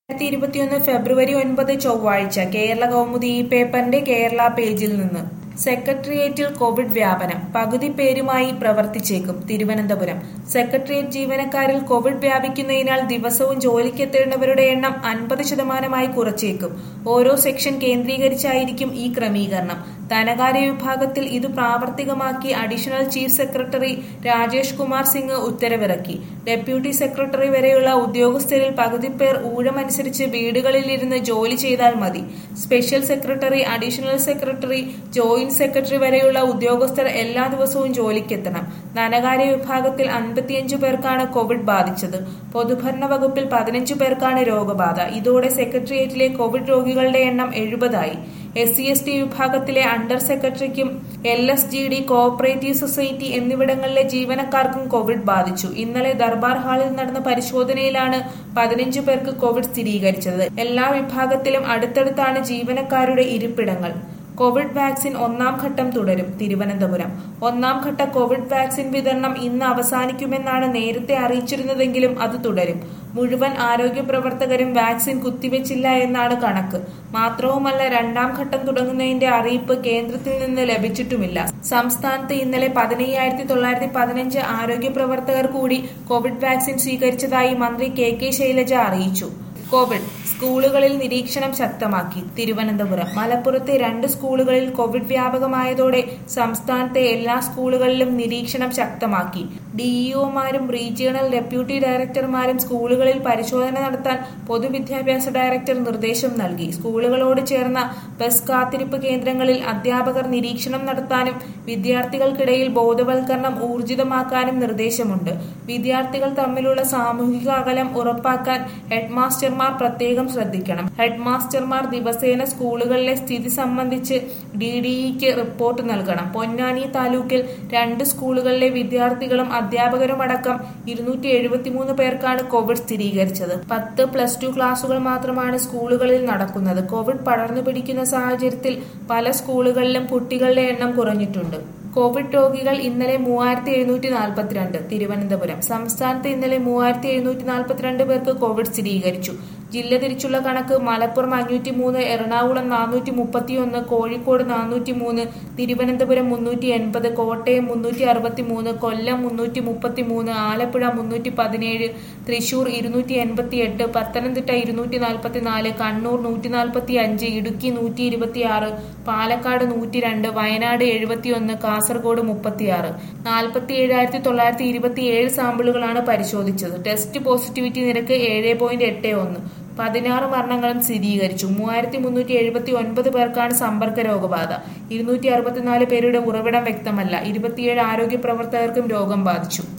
രണ്ടായിരത്തി ഇരുപത്തിയൊന്ന് ഫെബ്രുവരി ഒൻപത് ചൊവ്വാഴ്ച കേരള കൗമുദി ഈ പേപ്പറിന്റെ കേരള പേജിൽ നിന്ന് സെക്രട്ടേറിയറ്റിൽ കോവിഡ് വ്യാപനം പകുതി പേരുമായി പ്രവർത്തിച്ചേക്കും തിരുവനന്തപുരം സെക്രട്ടേറിയറ്റ് ജീവനക്കാരിൽ കോവിഡ് വ്യാപിക്കുന്നതിനാൽ ദിവസവും ജോലിക്കെത്തേണ്ടവരുടെ എണ്ണം അൻപത് ശതമാനമായി കുറച്ചേക്കും ഓരോ സെക്ഷൻ കേന്ദ്രീകരിച്ചായിരിക്കും ഈ ക്രമീകരണം ധനകാര്യ വിഭാഗത്തിൽ ഇത് പ്രാവർത്തികമാക്കി additional chief secretary Rajesh Kumar Singh ഉത്തരവിറക്കി ഡെപ്യൂട്ടി സെക്രട്ടറി വരെയുള്ള ഉദ്യോഗസ്ഥരിൽ പകുതി പേർ ഊഴമനുസരിച്ച് വീടുകളിലിരുന്ന് ജോലി ചെയ്താൽ മതി special secretary additional secretary joint secretary വരെയുള്ള ഉദ്യോഗസ്ഥർ എല്ലാ ദിവസവും ജോലിക്കെത്തണം ധനകാര്യ വിഭാഗത്തിൽ അൻപത്തിയഞ്ചു പേർക്കാണ് കോവിഡ് ബാധിച്ചത് പൊതുഭരണ വകുപ്പിൽ പതിനഞ്ചു പേർക്കാണ് രോഗബാധ ഇതോടെ സെക്രട്ടേറിയറ്റിലെ കോവിഡ് രോഗികളുടെ എണ്ണം എഴുപതായി എസ് സി എസ് ടി വിഭാഗത്തിലെ അണ്ടർ സെക്രട്ടറിക്കും L S G D cooperative society എന്നിവിടങ്ങളിലെ ജീവനക്കാർക്കും കോവിഡ് ബാധിച്ചു ഇന്നലെ ദർബാർ ഹാളിൽ നടന്ന പരിശോധനയിലാണ് പതിനഞ്ചു പേർക്ക് കോവിഡ് സ്ഥിരീകരിച്ചത് എല്ലാ വിഭാഗത്തിലും അടുത്തടുത്താണ് ജീവനക്കാരുടെ ഇരിപ്പിടങ്ങൾ കോവിഡ് വാക്സിൻ ഒന്നാം ഘട്ടം തുടരും തിരുവനന്തപുരം ഒന്നാം ഘട്ട കോവിഡ് വാക്സിൻ വിതരണം ഇന്ന് അവസാനിക്കുമെന്നാണ് നേരത്തെ അറിയിച്ചിരുന്നതെങ്കിലും അത് തുടരും മുഴുവൻ ആരോഗ്യ പ്രവർത്തകരും വാക്സിൻ കുത്തിവെച്ചില്ല എന്നാണ് കണക്ക് മാത്രവുമല്ല രണ്ടാം ഘട്ടം തുടങ്ങുന്നതിന്റെ അറിയിപ്പ് കേന്ദ്രത്തിൽ നിന്ന് ലഭിച്ചിട്ടുമില്ല സംസ്ഥാനത്ത് ഇന്നലെ പതിനയ്യായിരത്തി തൊള്ളായിരത്തി പതിനഞ്ച് ആരോഗ്യ പ്രവർത്തകർ കൂടി കോവിഡ് വാക്സിൻ സ്വീകരിച്ചതായി മന്ത്രി കെ കെ ശൈലജ അറിയിച്ചു കോവിഡ് സ്കൂളുകളിൽ നിരീക്ഷണം ശക്തമാക്കി തിരുവനന്തപുരം മലപ്പുറത്തെ രണ്ട് സ്കൂളുകളിൽ കോവിഡ് വ്യാപകമായതോടെ സംസ്ഥാനത്തെ എല്ലാ സ്കൂളുകളിലും നിരീക്ഷണം ശക്തമാക്കി ഡിഇഒമാരും റീജിയണൽ ഡെപ്യൂട്ടി ഡയറക്ടർമാരും സ്കൂളുകളിൽ പരിശോധന നടത്താൻ പൊതുവിദ്യാഭ്യാസ ഡയറക്ടർ നിർദ്ദേശം നൽകി സ്കൂളുകളോട് ചേർന്ന ബസ് കാത്തിരിപ്പ് കേന്ദ്രങ്ങളിൽ അധ്യാപകർ നിരീക്ഷണം നടത്താനും വിദ്യാർത്ഥികൾക്കിടയിൽ ബോധവൽക്കരണം ഊർജിതമാക്കാനും നിർദ്ദേശമുണ്ട് വിദ്യാർത്ഥികൾ തമ്മിലുള്ള സാമൂഹിക അകലം ഉറപ്പാക്കാൻ ഹെഡ്മാസ്റ്റർമാർ പ്രത്യേകം ശ്രദ്ധിക്കണം ഹെഡ്മാസ്റ്റർമാർ ദിവസേന സ്കൂളുകളിലെ സ്ഥിതി സംബന്ധിച്ച് ഡി ഡിഇക്ക് റിപ്പോർട്ട് നൽകണം പൊന്നാനി താലൂക്കിൽ രണ്ട് സ്കൂളുകളിലെ വിദ്യാർത്ഥികളും അധ്യാപകരുമടക്കം ഇരുന്നൂറ്റി എഴുപത്തിമൂന്ന് പേർക്കാണ് കോവിഡ് സ്ഥിരീകരിച്ചത് പത്ത് പ്ലസ് ടു ക്ലാസുകൾ മാത്രമാണ് സ്കൂളുകളിൽ നടക്കുന്നത് കോവിഡ് പടർന്നു പിടിക്കുന്ന സാഹചര്യത്തിൽ പല സ്കൂളുകളിലും കുട്ടികളുടെ എണ്ണം കുറഞ്ഞിട്ടുണ്ട് കോവിഡ് രോഗികൾ ഇന്നലെ മൂവായിരത്തി എഴുന്നൂറ്റി നാൽപ്പത്തിരണ്ട് തിരുവനന്തപുരം സംസ്ഥാനത്ത് ഇന്നലെ മൂവായിരത്തി എഴുന്നൂറ്റി നാൽപ്പത്തിരണ്ട് പേർക്ക് കോവിഡ് സ്ഥിരീകരിച്ചു ജില്ല തിരിച്ചുള്ള കണക്ക് മലപ്പുറം അഞ്ഞൂറ്റി മൂന്ന് എറണാകുളം നാനൂറ്റി മുപ്പത്തിയൊന്ന് കോഴിക്കോട് നാനൂറ്റി മൂന്ന് തിരുവനന്തപുരം മുന്നൂറ്റി എൺപത് കോട്ടയം മുന്നൂറ്റി അറുപത്തി മൂന്ന് കൊല്ലം മുന്നൂറ്റി മുപ്പത്തി മൂന്ന് ആലപ്പുഴ മുന്നൂറ്റി പതിനേഴ് തൃശൂർ ഇരുന്നൂറ്റി എൺപത്തി എട്ട് പത്തനംതിട്ട ഇരുന്നൂറ്റി നാൽപ്പത്തി നാല് കണ്ണൂർ നൂറ്റി നാൽപ്പത്തി അഞ്ച് ഇടുക്കി നൂറ്റി ഇരുപത്തി ആറ് പാലക്കാട് നൂറ്റി രണ്ട് വയനാട് എഴുപത്തിയൊന്ന് കാസർഗോഡ് മുപ്പത്തിയാറ് നാൽപ്പത്തി ഏഴായിരത്തി തൊള്ളായിരത്തി ഇരുപത്തി ഏഴ് സാമ്പിളുകളാണ് പരിശോധിച്ചത് ടെസ്റ്റ് പോസിറ്റിവിറ്റി നിരക്ക് ഏഴ് പോയിന്റ് എട്ട് ഒന്ന് പതിനാറ് മരണങ്ങളും സ്ഥിരീകരിച്ചു മൂവായിരത്തി മുന്നൂറ്റി എഴുപത്തി ഒൻപത് പേർക്കാണ് സമ്പർക്ക രോഗബാധ ഇരുന്നൂറ്റി അറുപത്തിനാല് പേരുടെ ഉറവിടം വ്യക്തമല്ല ഇരുപത്തിയേഴ് ആരോഗ്യ പ്രവർത്തകർക്കും രോഗം ബാധിച്ചു